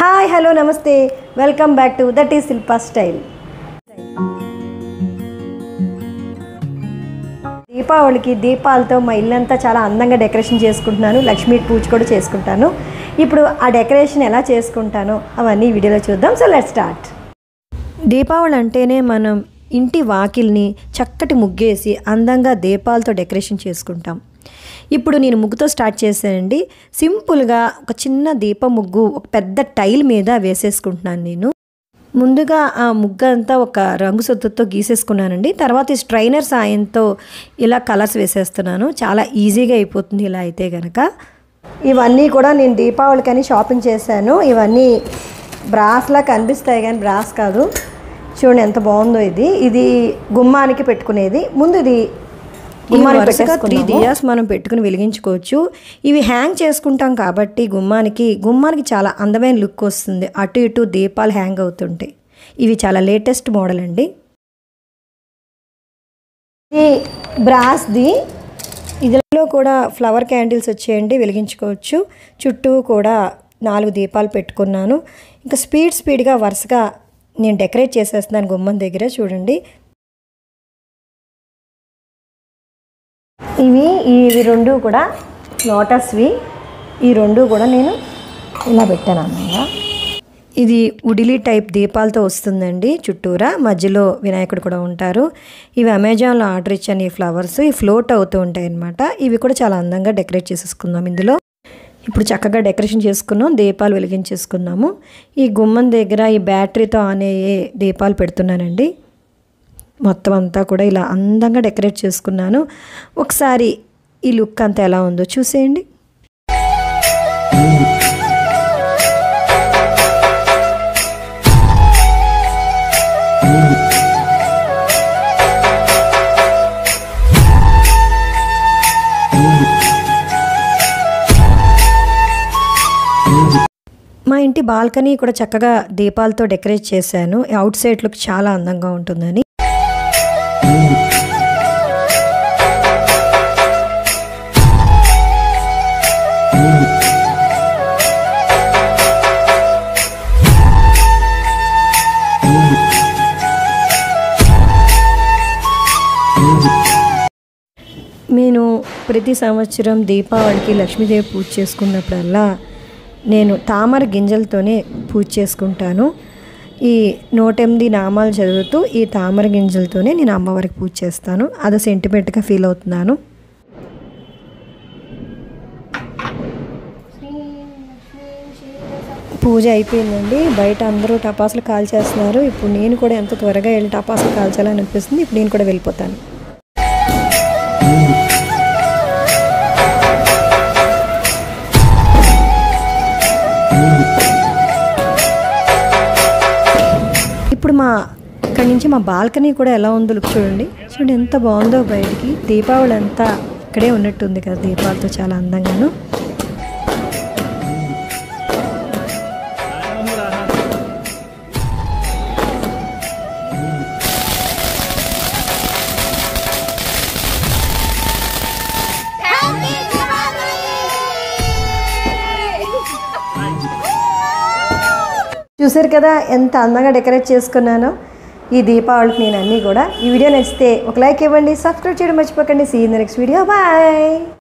hi hello నమస్తే welcome back to that ఈ Shilpa style దీపావళికి దీపాలతో మా ఇల్లంతా చాలా అందంగా డెకరేషన్ చేసుకుంటున్నాను లక్ష్మీ పూజ కూడా చేసుకుంటాను ఇప్పుడు ఆ డెకరేషన్ ఎలా చేసుకుంటానో అవన్నీ ఈ వీడియోలో చూద్దాం సో లెట్ స్టార్ట్ దీపావళి అంటేనే మనం ఇంటి వాకిల్ని చక్కటి ముగ్గేసి అందంగా దీపాలతో డెకరేషన్ చేసుకుంటాం ఇప్పుడు నేను ముగ్గుతో స్టార్ట్ చేశానండి సింపుల్గా ఒక చిన్న దీప ముగ్గు ఒక పెద్ద టైల్ మీద వేసేసుకుంటున్నాను నేను ముందుగా ఆ ముగ్గు అంతా ఒక రంగు సొత్తుతో గీసేసుకున్నానండి తర్వాత ఈ స్ట్రైనర్ సాయంతో ఇలా కలర్స్ వేసేస్తున్నాను చాలా ఈజీగా అయిపోతుంది ఇలా అయితే కనుక ఇవన్నీ కూడా నేను దీపావళికని షాపింగ్ చేశాను ఇవన్నీ బ్రాస్లా కనిపిస్తాయి కానీ బ్రాస్ కాదు చూడండి ఎంత బాగుందో ఇది ఇది గుమ్మానికి పెట్టుకునేది ముందు ఇది గుమ్మానికి త్రీ దియాస్ మనం పెట్టుకుని వెలిగించుకోవచ్చు ఇవి హ్యాంగ్ చేసుకుంటాం కాబట్టి గుమ్మానికి గుమ్మానికి చాలా అందమైన లుక్ వస్తుంది అటు ఇటు దీపాలు హ్యాంగ్ అవుతుంటాయి ఇవి చాలా లేటెస్ట్ మోడల్ అండి ఇది బ్రాస్ది ఇదిలో కూడా ఫ్లవర్ క్యాండిల్స్ వచ్చేయండి వెలిగించుకోవచ్చు చుట్టూ కూడా నాలుగు దీపాలు పెట్టుకున్నాను ఇంకా స్పీడ్ స్పీడ్గా వరుసగా నేను డెకరేట్ చేసేస్తున్నాను గుమ్మం దగ్గర చూడండి ఇవి ఇవి రెండు కూడా లోటస్వి ఈ రెండు కూడా నేను ఇలా పెట్టాను అన్నమాట ఇది ఉడిలి టైప్ దీపాలతో వస్తుందండి చుట్టూరా మధ్యలో వినాయకుడు కూడా ఉంటారు ఇవి అమెజాన్లో ఆర్డర్ ఇచ్చాను ఈ ఫ్లవర్స్ ఈ ఫ్లోట్ అవుతూ ఉంటాయి అన్నమాట ఇవి కూడా చాలా అందంగా డెకరేట్ చేసేసుకుందాం ఇందులో ఇప్పుడు చక్కగా డెకరేషన్ చేసుకున్నాం దీపాలు వెలిగించేసుకున్నాము ఈ గుమ్మం దగ్గర ఈ బ్యాటరీతో ఆన్ అయ్యే దీపాలు పెడుతున్నానండి మొత్తం అంతా కూడా ఇలా అందంగా డెకరేట్ చేసుకున్నాను ఒకసారి ఈ లుక్ అంతా ఎలా ఉందో చూసేయండి మా ఇంటి బాల్కనీ కూడా చక్కగా దీపాలతో డెకరేట్ చేశాను అవుట్ సైడ్ లుక్ చాలా అందంగా ఉంటుందని నేను ప్రతి సంవత్సరం దీపావళికి లక్ష్మీదేవి పూజ చేసుకున్నప్పుడల్లా నేను తామర గింజలతోనే పూజ చేసుకుంటాను ఈ నూట ఎనిమిది నామాలు చదువుతూ ఈ తామర గింజలతోనే నేను అమ్మవారికి పూజ చేస్తాను అది సెంటిమెంట్గా ఫీల్ అవుతున్నాను పూజ అయిపోయిందండి బయట అందరూ టపాసులు కాల్చేస్తున్నారు ఇప్పుడు నేను కూడా ఎంత త్వరగా వెళ్ళి టపాసులు కాల్చాలని అనిపిస్తుంది ఇప్పుడు నేను కూడా వెళ్ళిపోతాను ఇప్పుడు మా ఇక్కడి నుంచి మా బాల్కనీ కూడా ఎలా ఉందో లుక్ చూడండి చూడండి ఎంత బాగుందో బయటికి దీపావళి అంతా ఇక్కడే ఉన్నట్టుంది కదా దీపాలతో చాలా అందంగాను చూసారు కదా ఎంత అందంగా డెకరేట్ చేసుకున్నానో ఈ దీపావళికి నేను అన్నీ కూడా ఈ వీడియో నచ్చితే ఒక లైక్ ఇవ్వండి సబ్స్క్రైబ్ చేయడం మర్చిపోకండి see in the next video bye